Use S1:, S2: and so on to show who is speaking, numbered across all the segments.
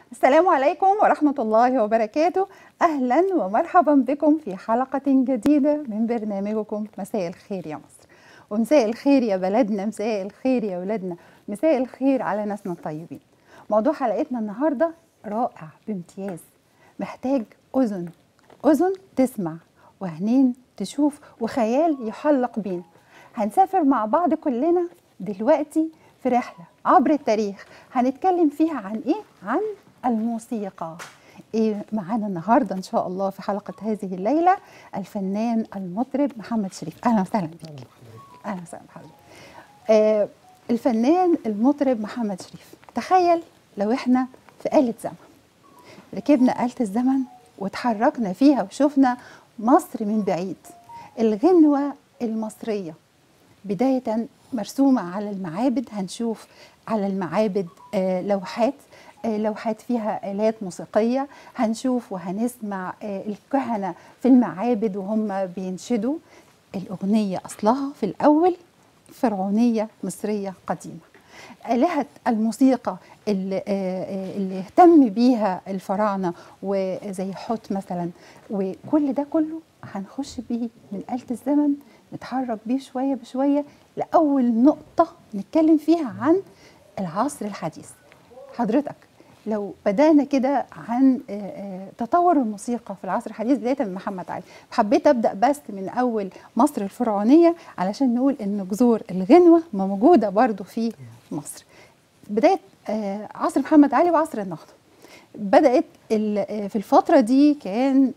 S1: السلام عليكم ورحمة الله وبركاته أهلا ومرحبا بكم في حلقة جديدة من برنامجكم مساء الخير يا مصر ومساء الخير يا بلدنا مساء الخير يا ولادنا مساء الخير على ناسنا الطيبين موضوع حلقتنا النهاردة رائع بامتياز محتاج أذن أذن تسمع وعينين تشوف وخيال يحلق بينا هنسافر مع بعض كلنا دلوقتي في رحلة عبر التاريخ هنتكلم فيها عن إيه؟ عن الموسيقى إيه معانا النهاردة إن شاء الله في حلقة هذه الليلة الفنان المطرب محمد شريف أهلا وسهلا بك أهلا وسهلا بحضرتك آه الفنان المطرب محمد شريف تخيل لو إحنا في آلة زمن ركبنا آلة الزمن وتحركنا فيها وشفنا مصر من بعيد الغنوة المصرية بداية مرسومة على المعابد هنشوف على المعابد آه لوحات آه لوحات فيها آلات موسيقية هنشوف وهنسمع آه الكهنة في المعابد وهم بينشدوا الأغنية أصلها في الأول فرعونية مصرية قديمة آلهة الموسيقى اللي, اللي اهتم بيها الفراعنة وزي حوت مثلا وكل ده كله هنخش بيه من آلة الزمن نتحرك بيه شوية بشوية لأول نقطة نتكلم فيها عن العصر الحديث حضرتك لو بدأنا كده عن تطور الموسيقى في العصر الحديث بداية من محمد علي حبيت أبدأ بس من أول مصر الفرعونية علشان نقول إن جذور الغنوة موجودة برضو في مصر بداية عصر محمد علي وعصر النهضة بدأت في الفترة دي كان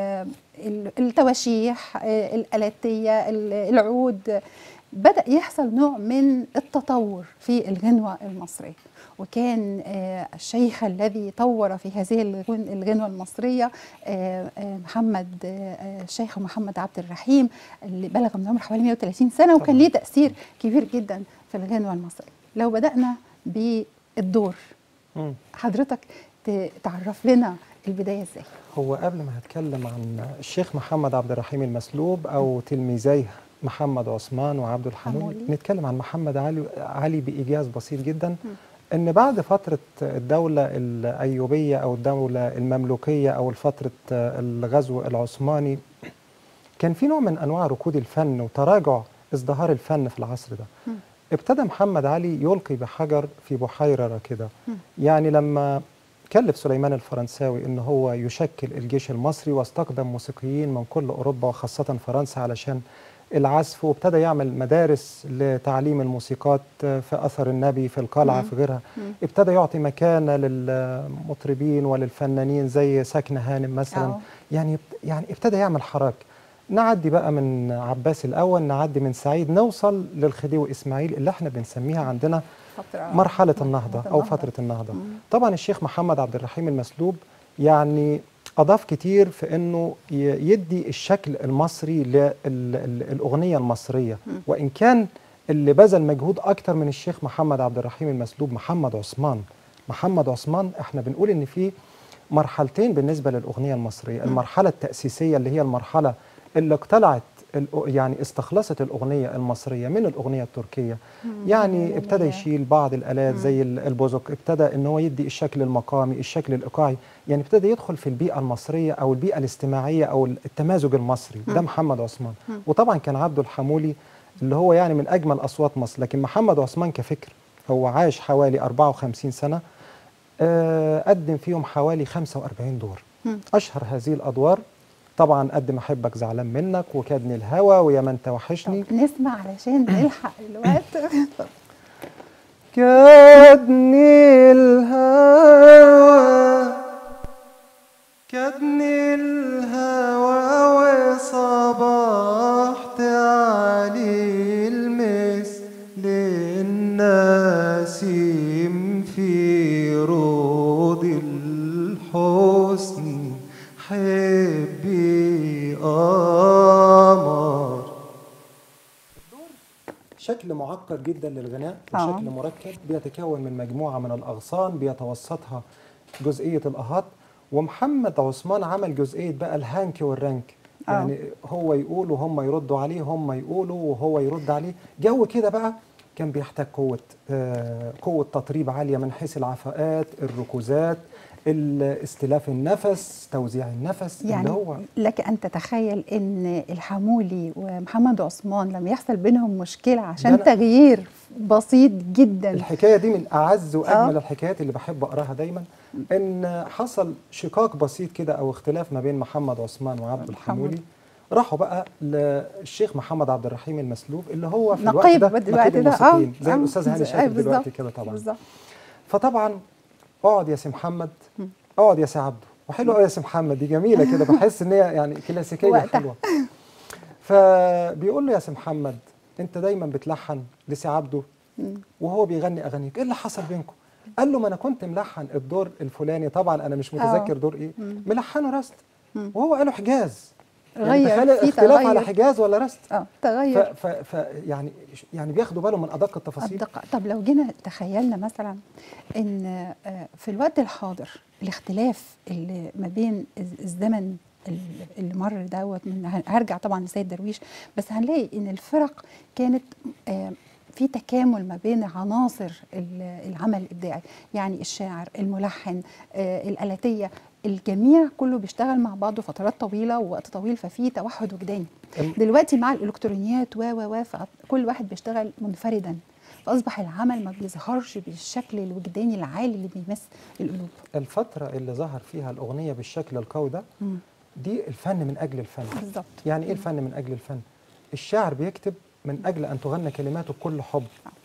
S1: التواشيح الآلاتية العود بدأ يحصل نوع من التطور في الغنوة المصرية وكان الشيخ الذي طور في هذه الغنوة المصرية محمد الشيخ محمد عبد الرحيم اللي بلغ من عمره حوالي 130 سنة وكان ليه تأثير كبير جدا في الغنوة المصرية لو بدأنا بالدور حضرتك تعرف لنا البداية ازاي
S2: هو قبل ما هتكلم عن الشيخ محمد عبد الرحيم المسلوب أو تلميذيه محمد عثمان وعبد الحمولي نتكلم عن محمد علي علي بإيجاز بسيط جدا م. ان بعد فتره الدوله الايوبيه او الدوله المملوكيه او فتره الغزو العثماني كان في نوع من انواع ركود الفن وتراجع ازدهار الفن في العصر ده م. ابتدى محمد علي يلقي بحجر في بحيره راكده يعني لما كلف سليمان الفرنساوي ان هو يشكل الجيش المصري واستخدم موسيقيين من كل اوروبا وخاصه فرنسا علشان العزف وابتدى يعمل مدارس لتعليم الموسيقات في اثر النبي في القلعه في غيرها ابتدى يعطي مكانه للمطربين وللفنانين زي ساكنه هانم مثلا أوه. يعني يعني ابتدى يعمل حراك نعدي بقى من عباس الاول نعدي من سعيد نوصل للخديوي اسماعيل اللي احنا بنسميها عندنا مرحله النهضه او فتره النهضه طبعا الشيخ محمد عبد الرحيم المسلوب يعني أضاف كتير في أنه يدي الشكل المصري للأغنية المصرية م. وإن كان اللي بذل مجهود أكتر من الشيخ محمد عبد الرحيم المسلوب محمد عثمان محمد عثمان احنا بنقول ان في مرحلتين بالنسبة للأغنية المصرية م. المرحلة التأسيسية اللي هي المرحلة اللي اقتلعت يعني استخلصت الأغنية المصرية من الأغنية التركية يعني ابتدى يشيل بعض الآلات زي البوزك ابتدى ان هو يدي الشكل المقامي الشكل الإيقاعي يعني ابتدى يدخل في البيئة المصرية أو البيئة الاجتماعية أو التمازج المصري ده محمد عثمان وطبعا كان عبده الحمولي اللي هو يعني من أجمل أصوات مصر لكن محمد عثمان كفكر هو عاش حوالي 54 سنة قدم فيهم حوالي 45 دور أشهر هذه الأدوار طبعا قدم احبك زعلان منك وكادني الهوى ويا ما انت وحشني
S1: نسمع علشان نلحق الوقت
S2: كادني الهوى كادني الهوى وصبحت علي المثل النسيم في رود الحسن حبي قمر شكل معقد جدا للغناء وشكل مركب بيتكون من مجموعة من الأغصان بيتوسطها جزئية الأهات ومحمد عثمان عمل جزئية بقى الهانك والرانك يعني هو يقول وهم يردوا عليه هم يقولوا وهو يرد عليه جو كده بقى كان بيحتاج قوه آه، قوه تطريب عاليه من حيث العفاءات الركوزات ال- استلاف النفس توزيع النفس
S1: يعني
S2: اللي هو
S1: لك ان تتخيل ان الحمولي ومحمد عثمان لما يحصل بينهم مشكله عشان
S2: ده أنا-
S1: تغيير بسيط جدا
S2: الحكايه دي من اعز واجمل
S1: آه.
S2: الحكايات اللي بحب اقراها دايما ان حصل شقاق بسيط كده او اختلاف ما بين محمد عثمان وعبد الحمولي راحوا بقى للشيخ محمد عبد الرحيم المسلوب اللي هو في الوقت
S1: نقيب
S2: ده
S1: بالوقت
S2: نقيب
S1: ده اه
S2: الموسيقيين زي
S1: آه،
S2: الاستاذ هاني
S1: زي-
S2: شاكر
S1: بالظبط،
S2: دلوقتي كده طبعا
S1: بالظبط
S2: فطبعا اقعد يا سي محمد اقعد يا سي عبده وحلو قوي يا سي محمد دي جميله كده بحس ان هي يعني كلاسيكيه
S1: وقتها.
S2: حلوه فبيقول له يا سي محمد انت دايما بتلحن لسي عبده وهو بيغني اغانيك ايه اللي حصل بينكم قال له ما انا كنت ملحن الدور الفلاني طبعا انا مش متذكر دور ايه ملحنه رست وهو قاله حجاز يعني تخيل
S1: غير في
S2: اختلاف على
S1: تغير
S2: حجاز ولا رست
S1: اه
S2: ف,
S1: تغير
S2: ف, ف يعني يعني بياخدوا بالهم من ادق التفاصيل
S1: الدقة طب لو جينا تخيلنا مثلا ان آه، في الوقت الحاضر الاختلاف اللي ما بين الز- الزمن ال- اللي مر دوت من هن- هرجع طبعا لسيد درويش بس هنلاقي ان الفرق كانت آه، في تكامل ما بين عناصر ال- العمل الابداعي يعني الشاعر الملحن آه، الالاتيه الجميع كله بيشتغل مع بعضه فترات طويله ووقت طويل ففي توحد وجداني
S2: الم-
S1: دلوقتي مع الالكترونيات و و و كل واحد بيشتغل منفردا فاصبح العمل ما بيظهرش بالشكل الوجداني العالي اللي بيمس القلوب
S2: الفتره اللي ظهر فيها الاغنيه بالشكل القوي ده
S1: مم.
S2: دي الفن من اجل الفن
S1: بالظبط
S2: يعني ايه الفن من اجل الفن الشاعر بيكتب من اجل ان تغنى كلماته بكل حب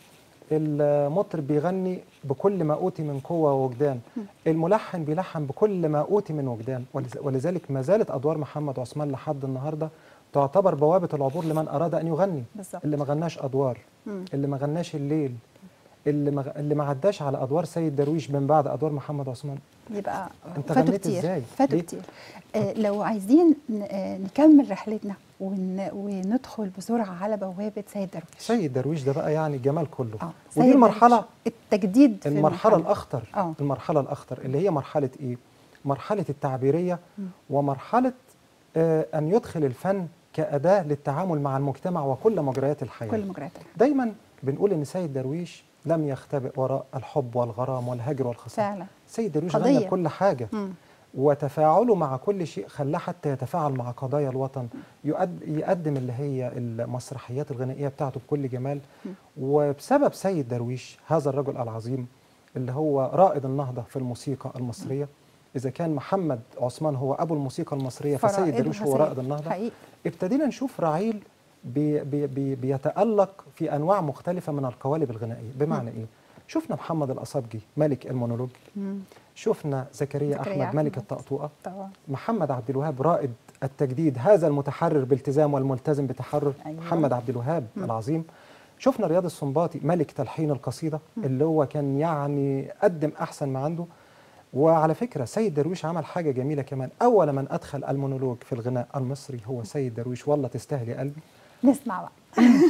S2: المطرب بيغني بكل ما اوتي من قوه ووجدان الملحن بيلحن بكل ما اوتي من وجدان ولز- ولذلك ما زالت ادوار محمد عثمان لحد النهارده تعتبر بوابه العبور لمن اراد ان يغني
S1: بالظبط
S2: اللي ما غناش ادوار
S1: مم.
S2: اللي ما غناش الليل اللي ما اللي ما عداش على ادوار سيد درويش من بعد ادوار محمد عثمان
S1: يبقى
S2: أنت
S1: فاتوا
S2: غنيت
S1: كتير
S2: إزاي؟
S1: فاتوا
S2: ليه؟
S1: كتير آه لو عايزين ن- آه نكمل رحلتنا ون وندخل بسرعه على بوابه سيد درويش
S2: سيد درويش ده بقى يعني الجمال كله
S1: اه
S2: ودي
S1: سيد
S2: المرحله
S1: درويش. التجديد في
S2: المرحلة الأخطر
S1: اه
S2: المرحلة الأخطر اللي هي مرحلة إيه؟ مرحلة التعبيرية
S1: مم.
S2: ومرحلة آه أن يدخل الفن كأداة للتعامل مع المجتمع وكل مجريات الحياة
S1: كل مجريات الحياة.
S2: دايما بنقول إن سيد درويش لم يختبئ وراء الحب والغرام والهجر والخصام
S1: فعلا
S2: سيد درويش
S1: قضية.
S2: غنى كل حاجة
S1: مم.
S2: وتفاعله مع كل شيء خلاه حتى يتفاعل مع قضايا الوطن يقد- يقدم اللي هي المسرحيات الغنائية بتاعته بكل جمال وبسبب سيد درويش هذا الرجل العظيم اللي هو رائد النهضة في الموسيقى المصرية إذا كان محمد عثمان هو أبو الموسيقى المصرية فسيد
S1: فرائدها
S2: درويش هو
S1: سيد.
S2: رائد النهضة
S1: حقيقي
S2: ابتدينا نشوف رعيل بي بي بي بيتألق في أنواع مختلفة من القوالب الغنائية بمعنى إيه؟ شفنا محمد الأصابجي ملك المونولوج
S1: مم.
S2: شفنا زكريا,
S1: زكريا
S2: أحمد ملك
S1: أحمد.
S2: الطقطوقة
S1: طبعا
S2: محمد عبد الوهاب رائد التجديد هذا المتحرر بالتزام والملتزم بتحرر
S1: أيوة.
S2: محمد عبد الوهاب
S1: مم.
S2: العظيم شفنا رياض السنباطي ملك تلحين القصيدة اللي هو كان يعني قدم أحسن ما عنده وعلى فكرة سيد درويش عمل حاجة جميلة كمان أول من أدخل المونولوج في الغناء المصري هو سيد درويش والله تستاهل يا قلبي
S1: نسمع بقى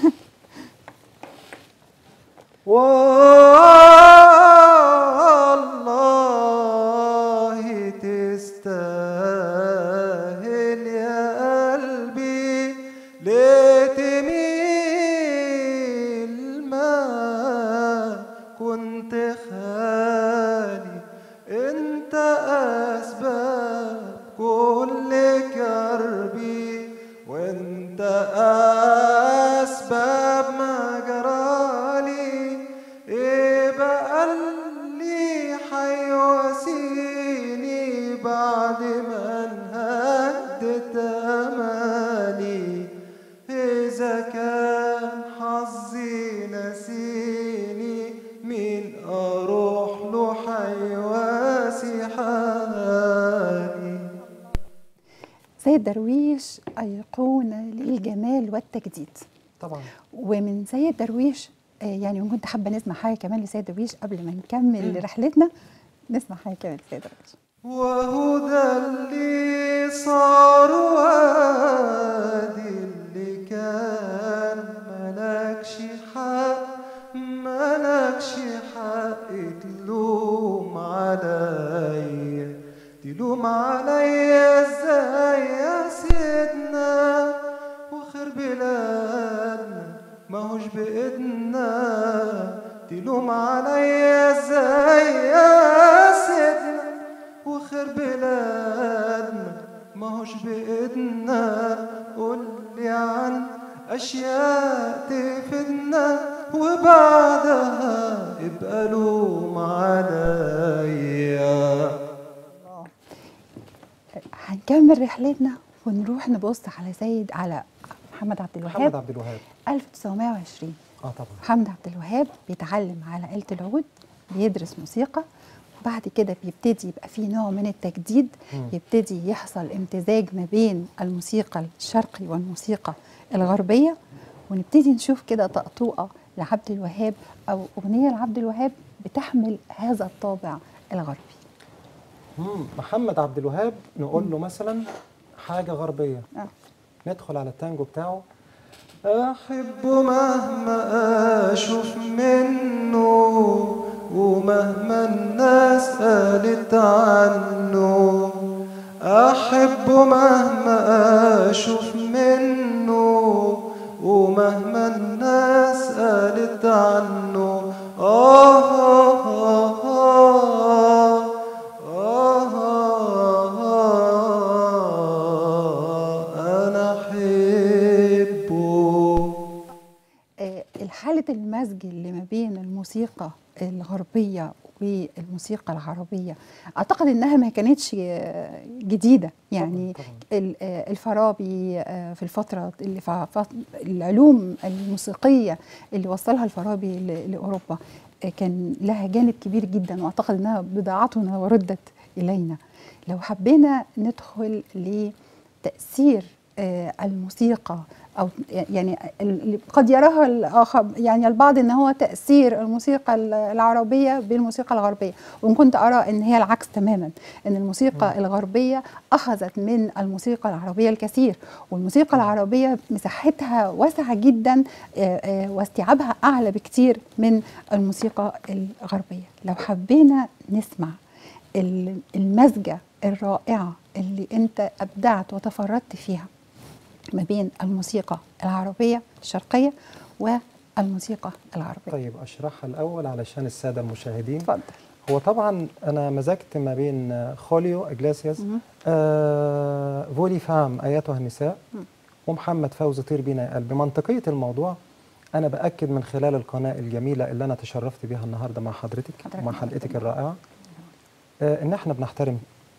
S2: والله تستاهل يا قلبي ليه تميل ما كنت خالي انت اسباب كل كربي وانت اسباب ما جرالي ايه بقى اللي حيواسيني بعد ما انهدت امالي اذا كان حظي نسيني مين اروح له حيواسي حالي
S1: سيد درويش أيقونة للجمال والتجديد
S2: طبعا
S1: ومن سيد درويش آه، يعني كنت حابة نسمع حاجة كمان لسيد درويش قبل ما نكمل رحلتنا نسمع حاجة كمان لسيد درويش
S2: وهو ده اللي صار وادي اللي كان ملكش حق ملكش حق تلوم عليا تلوم عليا ازاي يا سيدنا وخير بلادنا ماهوش بإيدنا أشياء تفيدنا وبعدها ابقى لوم عليا
S1: هنكمل رحلتنا ونروح نبص على سيد على محمد عبد
S2: محمد
S1: الوهاب
S2: عبد الوهاب
S1: 1920
S2: اه طبعا
S1: محمد عبد الوهاب بيتعلم على آلة العود بيدرس موسيقى وبعد كده بيبتدي يبقى في نوع من التجديد
S2: مم.
S1: يبتدي يحصل امتزاج ما بين الموسيقى الشرقي والموسيقى الغربية ونبتدي نشوف كده طقطوقة لعبد الوهاب أو أغنية لعبد الوهاب بتحمل هذا الطابع الغربي
S2: مم. محمد عبد الوهاب نقول له مثلا حاجة غربية
S1: آه.
S2: ندخل على التانجو بتاعه أحب مهما أشوف منه ومهما الناس قالت عنه أحب مهما أشوف منه ومهما الناس قالت عنه آه آه آه آه آه أنا أحبه
S1: آه، الحالة المزج اللي ما بين الموسيقى الغربية والموسيقى العربية أعتقد إنها ما كانتش آه، جديدة يعني
S2: طبعاً.
S1: ال- آه، الفارابي آه، في الفترة اللي ف- ف- العلوم الموسيقية اللي وصلها الفارابي ل- لأوروبا آه، كان لها جانب كبير جدا وأعتقد إنها بضاعتنا وردت إلينا لو حبينا ندخل لتأثير آه، الموسيقى او يعني اللي قد يراها الاخر يعني البعض ان هو تاثير الموسيقى العربيه بالموسيقى الغربيه وان كنت ارى ان هي العكس تماما ان الموسيقى الغربيه اخذت من الموسيقى العربيه الكثير والموسيقى العربيه مساحتها واسعه جدا آه، آه، واستيعابها اعلى بكتير من الموسيقى الغربيه لو حبينا نسمع ال- المزجه الرائعه اللي انت ابدعت وتفردت فيها ما بين الموسيقى العربية الشرقية والموسيقى العربية
S2: طيب أشرحها الأول علشان السادة المشاهدين
S1: اتفضل
S2: هو طبعا أنا مزجت ما بين خوليو إجلاسياس
S1: مهم.
S2: آه فولي فام أيتها النساء
S1: مم.
S2: ومحمد فوزي طير بينا يا قلبي منطقية الموضوع أنا بأكد من خلال القناة الجميلة اللي أنا تشرفت بيها النهاردة مع حضرتك
S1: حضرتك
S2: ومع
S1: نورتنا.
S2: حلقتك الرائعة آه إن إحنا بنحترم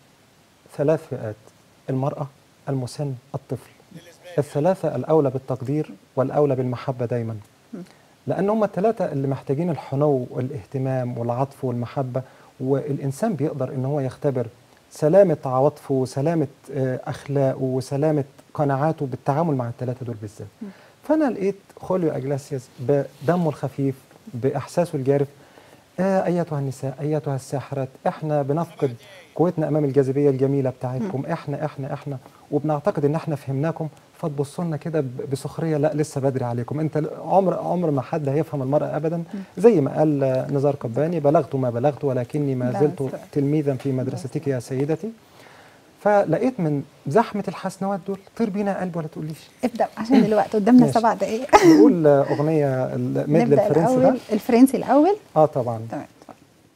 S2: ثلاث فئات المرأة المسن الطفل الثلاثة الأولى بالتقدير والأولى بالمحبة دايما
S1: مم.
S2: لأن هم الثلاثة اللي محتاجين الحنو والاهتمام والعطف والمحبة والإنسان بيقدر إن هو يختبر سلامة عواطفه وسلامة آه، أخلاقه وسلامة قناعاته بالتعامل مع الثلاثة دول بالذات
S1: مم.
S2: فأنا لقيت خوليو أجلاسياس بدمه الخفيف بإحساسه الجارف آه أيتها النساء أيتها الساحرات إحنا بنفقد قوتنا أمام الجاذبية الجميلة بتاعتكم إحنا إحنا إحنا وبنعتقد إن إحنا فهمناكم فتبصوا لنا كده ب- بسخرية لا لسه بدري عليكم أنت ل- عمر عمر ما حد هيفهم المرأة أبدا زي ما قال آه، نزار قباني بلغت ما بلغت ولكني ما
S1: لا،
S2: زلت
S1: س-
S2: تلميذا في مدرستك يا سيدتي فلقيت من زحمة الحسنوات دول طير بينا يا قلبي ولا تقوليش
S1: ابدأ عشان دلوقتي قدامنا
S2: ماشي.
S1: سبع دقايق
S2: نقول آه، أغنية الميدل
S1: نبدأ
S2: الفرنسي
S1: الأول
S2: ده
S1: الفرنسي الأول
S2: اه طبعا
S1: تمام اتفضل.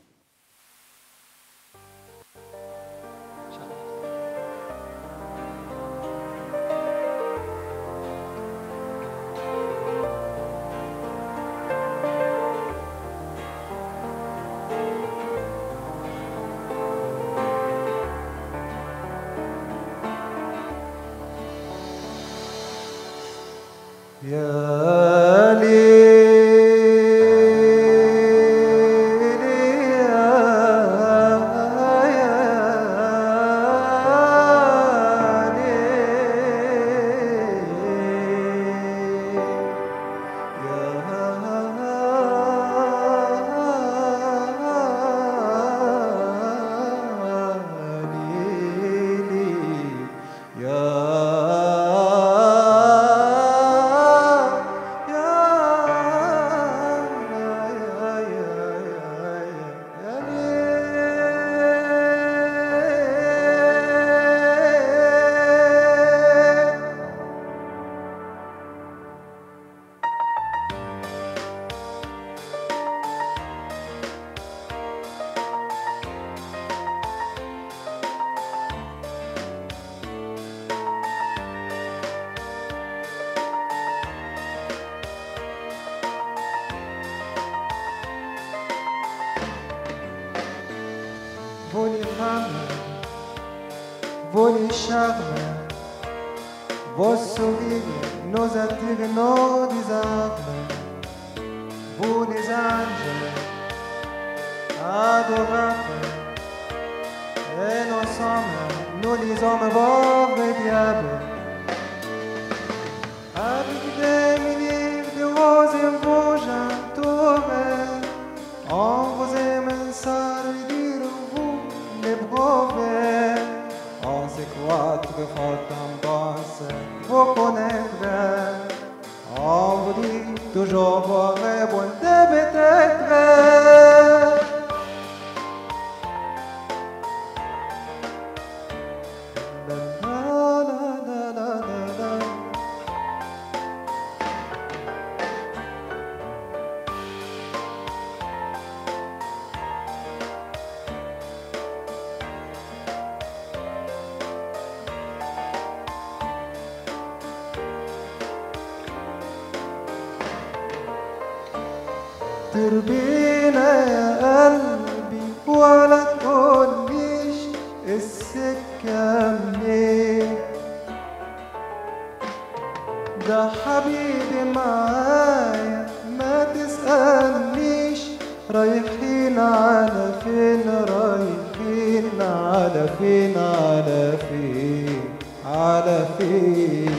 S2: يا ليل يا ليل يا
S3: vous les femmes, vous les charmes, vos sourires, nos attirent, nos désarmes, vous les anges, adorables, et nous sommes, nous les hommes, pauvres diables. Avec des milliers de roses et rouges entourés, on vous aime sans le dire, vous les brevets. On se croit très fort en bosse, vous connaîtrez. On vous dit toujours vos rêves, peut-être. La la la la la la. تربينا يا قلبي ولا تقوليش السكة منين ده حبيبي معايا ما تسألنيش رايحين على فين رايحين على فين على فين على فين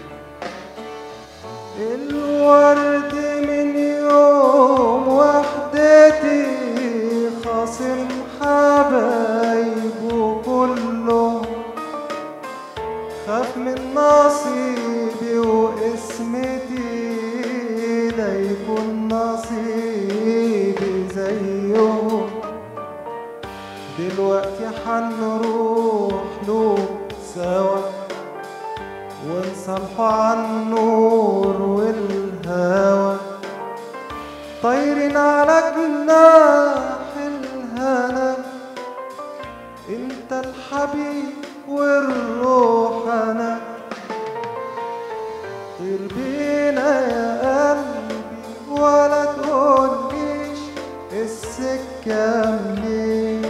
S3: الورد من يوم وحدتي خاصم حبايبه كلهم خاف من نصيبي واسمتي لا يكون نصيبي زيهم دلوقتي حنروح له سوا ونصلحوا عن النور والهوى طايرين على جناح الهنا انت الحبيب والروح انا طير بينا يا قلبي ولا تقوليش السكة منين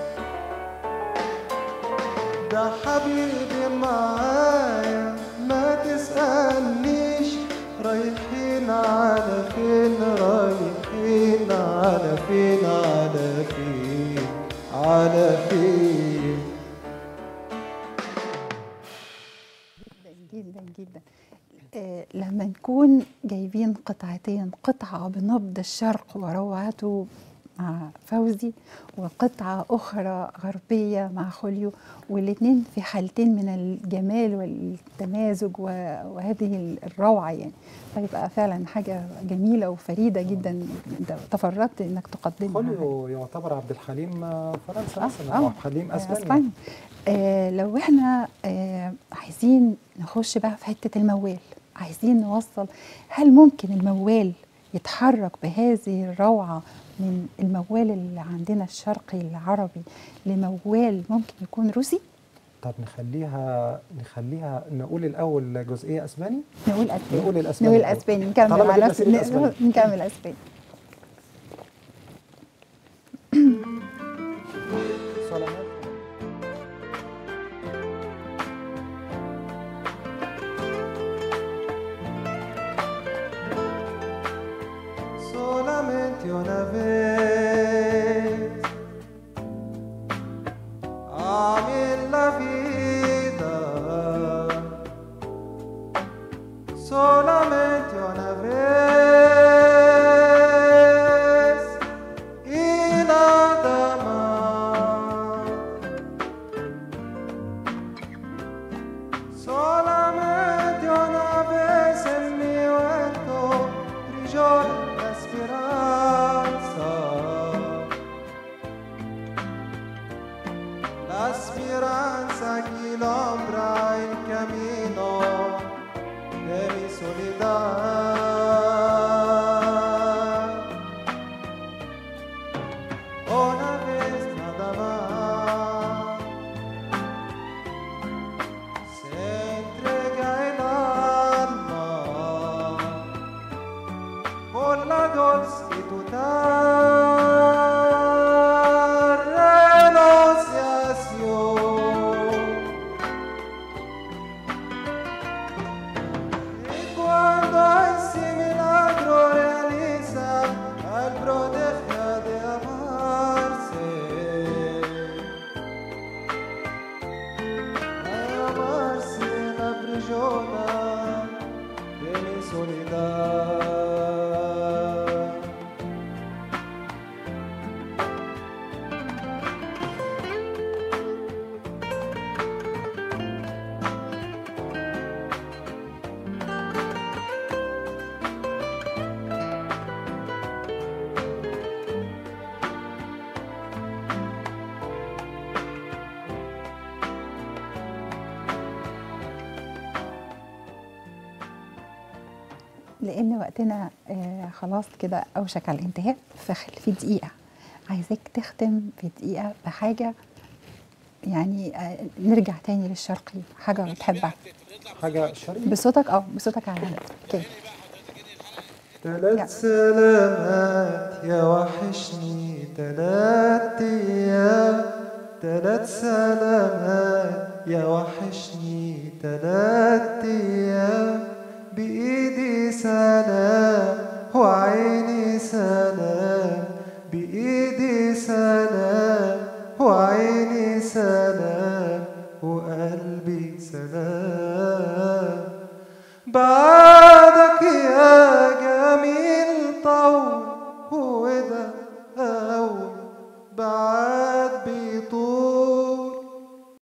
S3: ده حبيبي معايا ما تسألنيش رايحين على فين رايحين على فين على فين على فين
S1: جدا جدا جدا آه لما نكون جايبين قطعتين قطعة بنبض الشرق وروعته مع فوزي وقطعة أخرى غربية مع خوليو والاتنين في حالتين من الجمال والتمازج و- وهذه الروعة يعني فيبقى فعلا حاجة جميلة وفريدة جدا انت تفردت انك تقدمها
S2: خوليو يعتبر عبد الحليم فرنسا
S1: آه،
S2: مثلا
S1: آه.
S2: او عبد الحليم اسبانيا
S1: اسبانيا آه لو احنا آه عايزين نخش بقى في حته الموال عايزين نوصل هل ممكن الموال يتحرك بهذه الروعه من الموال اللي عندنا الشرقي العربي لموال ممكن يكون روسي
S2: طب نخليها نخليها نقول الاول جزئيه اسباني
S1: نقول اسباني
S2: نقول الأسباني
S1: نقول
S2: الأول.
S1: اسباني نكمل
S2: طالما
S1: على
S2: جبنا
S1: نفس
S2: سيرة الأسباني.
S1: نكمل اسباني
S2: سلامات
S3: solamente una vez. Amé la vida solamente una vez y nada más. Solamente una vez en mi huerto brilló la esperanza. La esperanza que alumbra el camino de mi soledad. Una vez nada más. Se entrega el alma por la dulce y tu terrenos
S1: لان وقتنا آه خلاص كده اوشك على الانتهاء فخل في دقيقه عايزاك تختم في دقيقه بحاجه يعني آه نرجع تاني للشرقي حاجه بتحبها
S2: حاجه شرقي
S1: بصوتك اه بصوتك على اوكي يلا.
S3: تلات سلامات يا وحشني تلات ايام تلات سلامات يا وحشني تلات ايام بايدي سلام وعيني سلام بايدي سلام وعيني سلام وقلبي سلام بعد